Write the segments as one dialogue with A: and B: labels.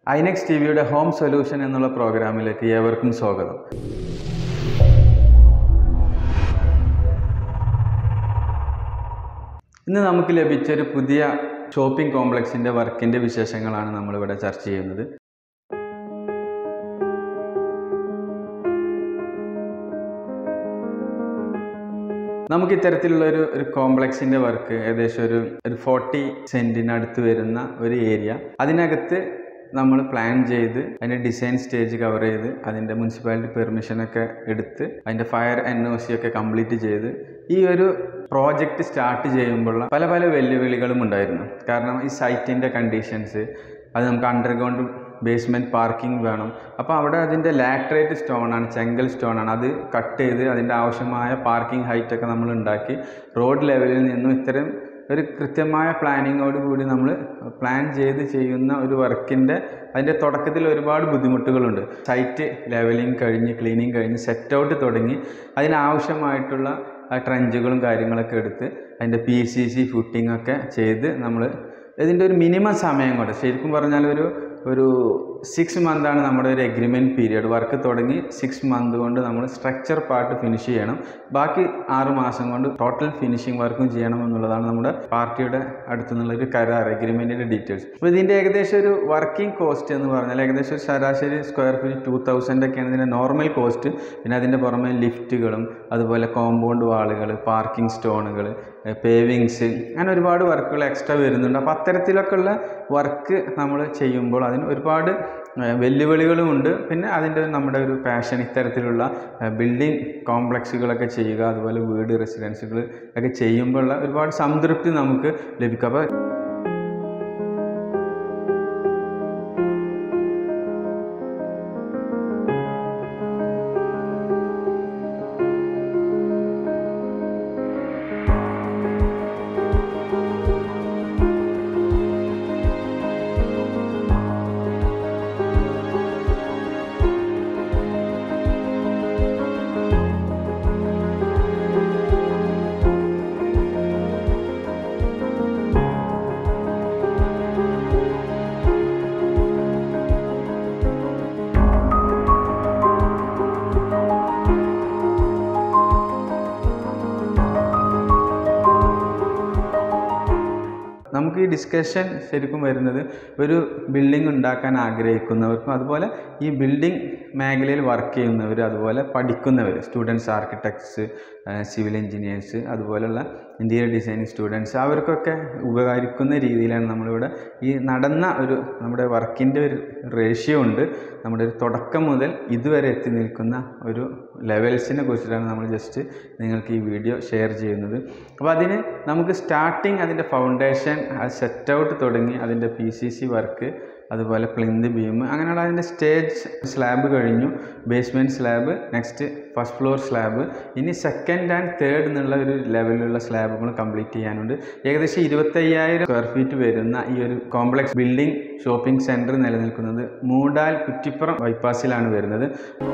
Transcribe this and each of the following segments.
A: ഐനെക്സ് T വിയുടെ home solution എന്നുള്ള പ്രോഗ്രാമിലേക്ക് ഏവർക്കും സ്വാഗതം ഇന്ന് നമുക്ക് ലഭിച്ചൊരു പുതിയ ഷോപ്പിംഗ് കോംപ്ലക്സിൻ്റെ വർക്കിൻ്റെ വിശേഷങ്ങളാണ് നമ്മളിവിടെ ചർച്ച ചെയ്യുന്നത് നമുക്ക് ഇത്തരത്തിലുള്ള ഒരു ഒരു കോംപ്ലക്സിൻ്റെ വർക്ക് ഏകദേശം ഒരു ഒരു ഫോർട്ടി സെൻറ്റിനടുത്ത് വരുന്ന ഒരു ഏരിയ അതിനകത്ത് നമ്മൾ പ്ലാൻ ചെയ്ത് അതിൻ്റെ ഡിസൈൻ സ്റ്റേജ് കവർ ചെയ്ത് അതിൻ്റെ മുനിസിപ്പാലിറ്റി പെർമിഷനൊക്കെ എടുത്ത് അതിൻ്റെ ഫയർ എൻ ഒ സി ഒക്കെ കംപ്ലീറ്റ് ചെയ്ത് ഈ ഒരു പ്രോജക്റ്റ് സ്റ്റാർട്ട് ചെയ്യുമ്പോഴുള്ള പല പല വെല്ലുവിളികളും ഉണ്ടായിരുന്നു കാരണം ഈ സൈറ്റിൻ്റെ കണ്ടീഷൻസ് അത് നമുക്ക് അണ്ടർഗ്രൗണ്ട് ബേസ്മെൻറ്റ് പാർക്കിംഗ് വേണം അപ്പോൾ അവിടെ അതിൻ്റെ ലാക്ട്രേറ്റ് സ്റ്റോണാണ് ചെങ്കൽ സ്റ്റോണാണ് അത് കട്ട് ചെയ്ത് അതിൻ്റെ ആവശ്യമായ പാർക്കിംഗ് ഹൈറ്റൊക്കെ നമ്മൾ ഉണ്ടാക്കി റോഡ് ലെവലിൽ നിന്നും ഇത്തരം ഒരു കൃത്യമായ പ്ലാനിങ്ങോട് കൂടി നമ്മൾ പ്ലാൻ ചെയ്ത് ചെയ്യുന്ന ഒരു വർക്കിൻ്റെ അതിൻ്റെ തുടക്കത്തിൽ ഒരുപാട് ബുദ്ധിമുട്ടുകളുണ്ട് സൈറ്റ് ലെവലിംഗ് കഴിഞ്ഞ് ക്ലീനിങ് കഴിഞ്ഞ് സെറ്റ് ഔട്ട് തുടങ്ങി അതിനാവശ്യമായിട്ടുള്ള ട്രഞ്ചുകളും കാര്യങ്ങളൊക്കെ എടുത്ത് അതിൻ്റെ പി സി സി ഫുട്ടിംഗ് ഒക്കെ ചെയ്ത് നമ്മൾ ഇതിൻ്റെ ഒരു മിനിമം സമയം കൊണ്ട് ശരിക്കും പറഞ്ഞാൽ ഒരു ഒരു സിക്സ് മന്താണ് നമ്മുടെ ഒരു എഗ്രിമെൻറ്റ് പീരിയഡ് വർക്ക് തുടങ്ങി സിക്സ് മന്ത് കൊണ്ട് നമ്മൾ സ്ട്രക്ചർ പാർട്ട് ഫിനിഷ് ചെയ്യണം ബാക്കി ആറ് മാസം കൊണ്ട് ടോട്ടൽ ഫിനിഷിംഗ് വർക്കും ചെയ്യണം എന്നുള്ളതാണ് നമ്മുടെ പാർട്ടിയുടെ അടുത്തുനിന്നുള്ള ഒരു കരാർ എഗ്രിമെൻറ്റിൻ്റെ ഡീറ്റെയിൽസ് അപ്പോൾ ഇതിൻ്റെ ഏകദേശം ഒരു വർക്കിംഗ് കോസ്റ്റ് എന്ന് പറഞ്ഞാൽ ഏകദേശം ഒരു ശരാശരി സ്ക്വയർ ഫീറ്റ് ടു തൗസൻഡ് ഒക്കെയാണ് ഇതിൻ്റെ നോർമൽ കോസ്റ്റ് പിന്നെ അതിൻ്റെ പുറമെ ലിഫ്റ്റുകളും അതുപോലെ കോമ്പൗണ്ട് വാളുകൾ പാർക്കിംഗ് സ്റ്റോണുകൾ പേവിങ്സ് അങ്ങനെ ഒരുപാട് വർക്കുകൾ എക്സ്ട്രാ വരുന്നുണ്ട് അപ്പോൾ അത്തരത്തിലൊക്കെ ഉള്ള വർക്ക് നമ്മൾ ചെയ്യുമ്പോൾ അതിന് ഒരുപാട് വെല്ലുവിളികളുമുണ്ട് പിന്നെ അതിൻ്റെ നമ്മുടെ ഒരു പാഷൻ ഇത്തരത്തിലുള്ള ബിൽഡിംഗ് കോംപ്ലക്സുകളൊക്കെ ചെയ്യുക അതുപോലെ വീട് റെസിഡൻസുകൾ ഒക്കെ ചെയ്യുമ്പോഴുള്ള ഒരുപാട് സംതൃപ്തി നമുക്ക് ലഭിക്കും അപ്പോൾ നമുക്ക് ഈ ഡിസ്കഷൻ ശരിക്കും വരുന്നത് ഒരു ബിൽഡിംഗ് ഉണ്ടാക്കാൻ ആഗ്രഹിക്കുന്നവർക്കും അതുപോലെ ഈ ബിൽഡിംഗ് മേഖലയിൽ വർക്ക് ചെയ്യുന്നവർ അതുപോലെ പഠിക്കുന്നവർ സ്റ്റുഡൻസ് ആർക്കിടെക്ട്സ് സിവിൽ എഞ്ചിനീയേഴ്സ് അതുപോലെയുള്ള ഇൻറ്റീരിയർ ഡിസൈനിങ് സ്റ്റുഡൻസ് അവർക്കൊക്കെ ഉപകരിക്കുന്ന രീതിയിലാണ് നമ്മളിവിടെ ഈ നടന്ന ഒരു നമ്മുടെ വർക്കിൻ്റെ ഒരു റേഷ്യോ ഉണ്ട് നമ്മുടെ ഒരു തുടക്കം മുതൽ ഇതുവരെ എത്തി നിൽക്കുന്ന ഒരു ലെവൽസിനെ കുറിച്ചിട്ടാണ് നമ്മൾ ജസ്റ്റ് നിങ്ങൾക്ക് ഈ വീഡിയോ ഷെയർ ചെയ്യുന്നത് അപ്പോൾ അതിന് നമുക്ക് സ്റ്റാർട്ടിങ് അതിൻ്റെ ഫൗണ്ടേഷൻ അത് സെറ്റ് ഔട്ട് തുടങ്ങി അതിൻ്റെ പി സി സി വർക്ക് അതുപോലെ പ്ലിന്ത് ബീം അങ്ങനെയുള്ള അതിൻ്റെ സ്റ്റേജ് സ്ലാബ് കഴിഞ്ഞു basement slab next first floor slab ഇനി സെക്കൻഡ് ആൻഡ് തേർഡ് എന്നുള്ള ഒരു ലെവലിലുള്ള സ്ലാബുകൾ കംപ്ലീറ്റ് ചെയ്യാനുണ്ട് ഏകദേശം ഇരുപത്തയ്യായിരം സ്ക്വയർ ഫീറ്റ് വരുന്ന ഈ ഒരു കോംപ്ലക്സ് ബിൽഡിംഗ് ഷോപ്പിംഗ് സെൻറ്റർ നിലനിൽക്കുന്നത് മൂടാൽ കുറ്റിപ്പുറം ബൈപ്പാസിലാണ് വരുന്നത്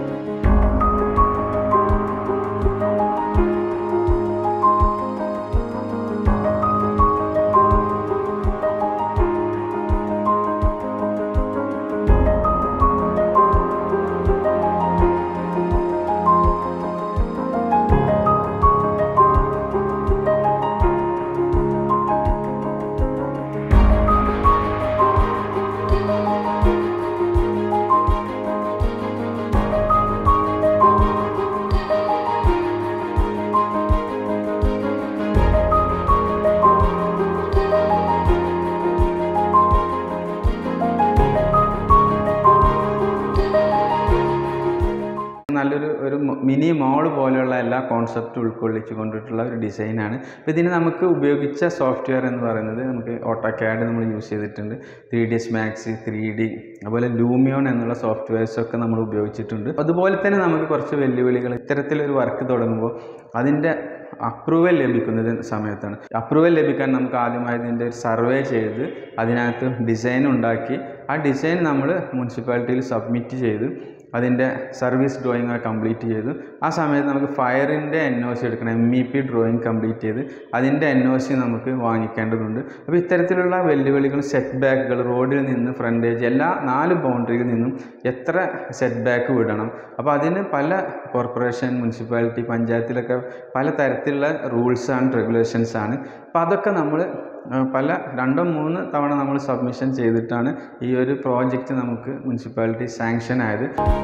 A: നല്ലൊരു ഒരു മിനി മോൾ പോലെയുള്ള എല്ലാ കോൺസെപ്റ്റും ഉൾക്കൊള്ളിച്ചു കൊണ്ടിട്ടുള്ള ഒരു ഡിസൈനാണ് അപ്പോൾ ഇതിന് നമുക്ക് ഉപയോഗിച്ച സോഫ്റ്റ്വെയർ എന്ന് പറയുന്നത് നമുക്ക് ഓട്ടോക്യാഡ് നമ്മൾ യൂസ് ചെയ്തിട്ടുണ്ട് three D S max three D അതുപോലെ ലൂമിയോൺ എന്നുള്ള സോഫ്റ്റ്വെയർസ് ഒക്കെ നമ്മൾ ഉപയോഗിച്ചിട്ടുണ്ട് അതുപോലെ തന്നെ നമുക്ക് കുറച്ച് വെല്ലുവിളികൾ ഇത്തരത്തിലൊരു വർക്ക് തുടങ്ങുമ്പോൾ അതിൻ്റെ അപ്രൂവൽ ലഭിക്കുന്നത് സമയത്താണ് അപ്രൂവൽ ലഭിക്കാൻ നമുക്ക് ആദ്യമായി ഇതിൻ്റെ ഒരു സർവേ ചെയ്ത് അതിനകത്ത് ഡിസൈൻ ഉണ്ടാക്കി ആ ഡിസൈൻ നമ്മൾ മുനിസിപ്പാലിറ്റിയിൽ സബ്മിറ്റ് ചെയ്ത് അതിൻ്റെ സർവീസ് ഡ്രോയിങ് കംപ്ലീറ്റ് ചെയ്തു ആ സമയത്ത് നമുക്ക് ഫയറിൻ്റെ എൻ ഒ സി എടുക്കണം M E P drawing complete ചെയ്ത് അതിൻ്റെ എൻ ഒ സി നമുക്ക് വാങ്ങിക്കേണ്ടതുണ്ട് അപ്പോൾ ഇത്തരത്തിലുള്ള വെല്ലുവിളികൾ സെറ്റ് ബാക്കുകൾ റോഡിൽ നിന്ന് ഫ്രണ്ടേജ് എല്ലാ നാല് ബൗണ്ടറിയിൽ നിന്നും എത്ര സെറ്റ് ബാക്ക് വിടണം അപ്പോൾ അതിന് പല കോർപ്പറേഷൻ മുനിസിപ്പാലിറ്റി പഞ്ചായത്തിലൊക്കെ പല തരത്തിലുള്ള റൂൾസ് ആൻഡ് റെഗുലേഷൻസ് ആണ് അപ്പോൾ അതൊക്കെ നമ്മൾ പല രണ്ടോ മൂന്ന് തവണ നമ്മൾ സബ്മിഷൻ ചെയ്തിട്ടാണ് ഈ ഒരു പ്രോജക്റ്റ് നമുക്ക് മുനിസിപ്പാലിറ്റി സാങ്ഷൻ ആയത്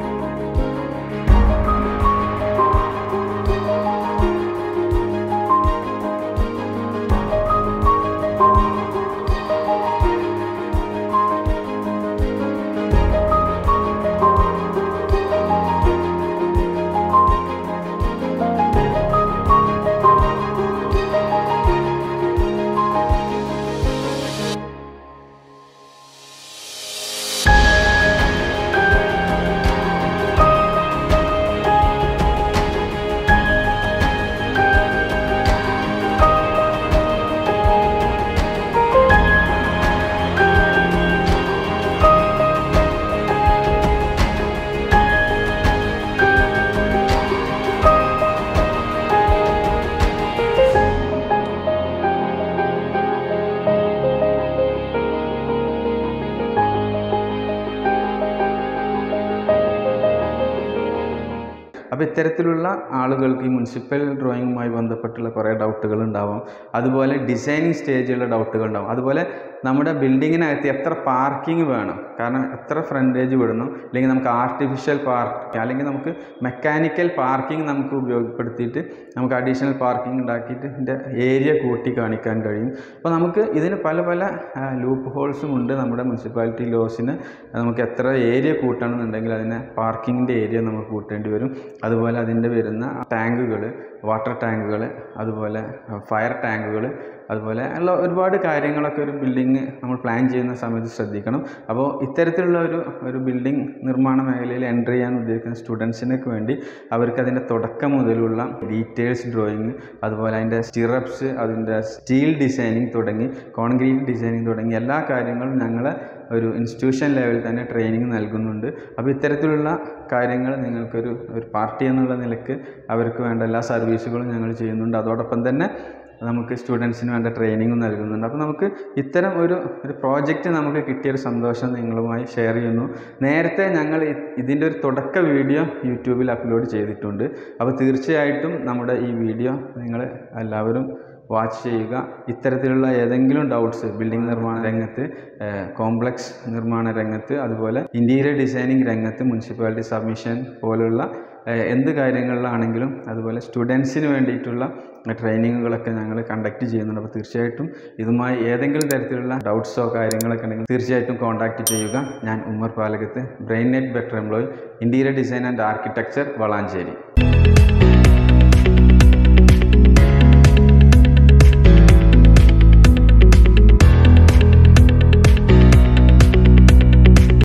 A: അപ്പോൾ ഇത്തരത്തിലുള്ള ആളുകൾക്ക് ഈ മുനിസിപ്പൽ ഡ്രോയിങ്ങുമായി ബന്ധപ്പെട്ടുള്ള കുറേ ഡൗട്ടുകൾ ഉണ്ടാവാം അതുപോലെ ഡിസൈനിങ് സ്റ്റേജിലുള്ള ഡൗട്ടുകൾ ഉണ്ടാവും അതുപോലെ നമ്മുടെ ബിൽഡിങ്ങിനകത്ത് എത്ര പാർക്കിംഗ് വേണം കാരണം എത്ര ഫ്രണ്ടേജ് വിടണം അല്ലെങ്കിൽ നമുക്ക് ആർട്ടിഫിഷ്യൽ പാർക്ക് അല്ലെങ്കിൽ നമുക്ക് മെക്കാനിക്കൽ പാർക്കിംഗ് നമുക്ക് ഉപയോഗപ്പെടുത്തിയിട്ട് നമുക്ക് അഡീഷണൽ പാർക്കിംഗ് ഉണ്ടാക്കിയിട്ട് ഇതിൻ്റെ ഏരിയ കൂട്ടി കാണിക്കാൻ കഴിയും അപ്പോൾ നമുക്ക് ഇതിന് പല പല ലൂപ്പ് ഹോൾസും ഉണ്ട് നമ്മുടെ മുനിസിപ്പാലിറ്റി ലോസിന് നമുക്ക് എത്ര ഏരിയ കൂട്ടണമെന്നുണ്ടെങ്കിൽ അതിനെ പാർക്കിങ്ങിൻ്റെ ഏരിയ നമുക്ക് കൂട്ടേണ്ടി വരും അതുപോലെ അതിൻ്റെ വരുന്ന ടാങ്കുകൾ വാട്ടർ ടാങ്കുകൾ അതുപോലെ ഫയർ ടാങ്കുകൾ അതുപോലെ ഉള്ള ഒരുപാട് കാര്യങ്ങളൊക്കെ ഒരു ബിൽഡിങ് നമ്മൾ പ്ലാൻ ചെയ്യുന്ന സമയത്ത് ശ്രദ്ധിക്കണം അപ്പോൾ ഇത്തരത്തിലുള്ള ഒരു ഒരു ബിൽഡിംഗ് നിർമ്മാണ മേഖലയിൽ എൻ്റർ ചെയ്യാൻ ഉദ്ദേശിക്കുന്ന സ്റ്റുഡൻസിനൊക്കെ വേണ്ടി അവർക്ക് അതിൻ്റെ തുടക്കം മുതലുള്ള ഡീറ്റെയിൽസ് ഡ്രോയിങ് അതുപോലെ അതിൻ്റെ സ്റ്റിറപ്സ് അതിൻ്റെ സ്റ്റീൽ ഡിസൈനിങ് തുടങ്ങി കോൺക്രീറ്റ് ഡിസൈനിങ് തുടങ്ങി എല്ലാ കാര്യങ്ങളും ഞങ്ങൾ ഒരു ഇൻസ്റ്റിറ്റ്യൂഷൻ ലെവലിൽ തന്നെ ട്രെയിനിങ് നൽകുന്നുണ്ട് അപ്പോൾ ഇത്തരത്തിലുള്ള കാര്യങ്ങൾ നിങ്ങൾക്കൊരു ഒരു പാർട്ടി എന്നുള്ള നിലക്ക് അവർക്ക് വേണ്ട എല്ലാ സർവീസുകളും ഞങ്ങൾ ചെയ്യുന്നുണ്ട് അതോടൊപ്പം തന്നെ നമുക്ക് സ്റ്റുഡൻസിന് വേണ്ട ട്രെയിനിങ്ങും നൽകുന്നുണ്ട് അപ്പോൾ നമുക്ക് ഇത്തരം ഒരു ഒരു പ്രോജക്റ്റ് നമുക്ക് കിട്ടിയൊരു സന്തോഷം നിങ്ങളുമായി ഷെയർ ചെയ്യുന്നു നേരത്തെ ഞങ്ങൾ ഇ- ഇതിൻ്റെ ഒരു തുടക്ക വീഡിയോ യൂട്യൂബിൽ അപ്ലോഡ് ചെയ്തിട്ടുണ്ട് അപ്പോൾ തീർച്ചയായിട്ടും നമ്മുടെ ഈ വീഡിയോ നിങ്ങൾ എല്ലാവരും വാച്ച് ചെയ്യുക ഇത്തരത്തിലുള്ള ഏതെങ്കിലും ഡൗട്ട്സ് ബിൽഡിംഗ് നിർമ്മാണ രംഗത്ത് കോംപ്ലക്സ് നിർമ്മാണ രംഗത്ത് അതുപോലെ ഇൻറ്റീരിയർ ഡിസൈനിങ് രംഗത്ത് മുനിസിപ്പാലിറ്റി സബ്മിഷൻ പോലുള്ള ഏഹ്, എന്ത് കാര്യങ്ങളിലാണെങ്കിലും അതുപോലെ സ്റ്റുഡൻസിന് വേണ്ടിയിട്ടുള്ള ട്രെയിനിങ്ങുകളൊക്കെ ഞങ്ങൾ കണ്ടക്ട് ചെയ്യുന്നുണ്ട് അപ്പോൾ തീർച്ചയായിട്ടും ഇതുമായി ഏതെങ്കിലും തരത്തിലുള്ള ഡൗട്ട്സോ കാര്യങ്ങളൊക്കെ ഉണ്ടെങ്കിൽ തീർച്ചയായിട്ടും കോൺടാക്റ്റ് ചെയ്യുക ഞാൻ Ummer Palakkath Brain Net better employee interior design and architecture Valanchery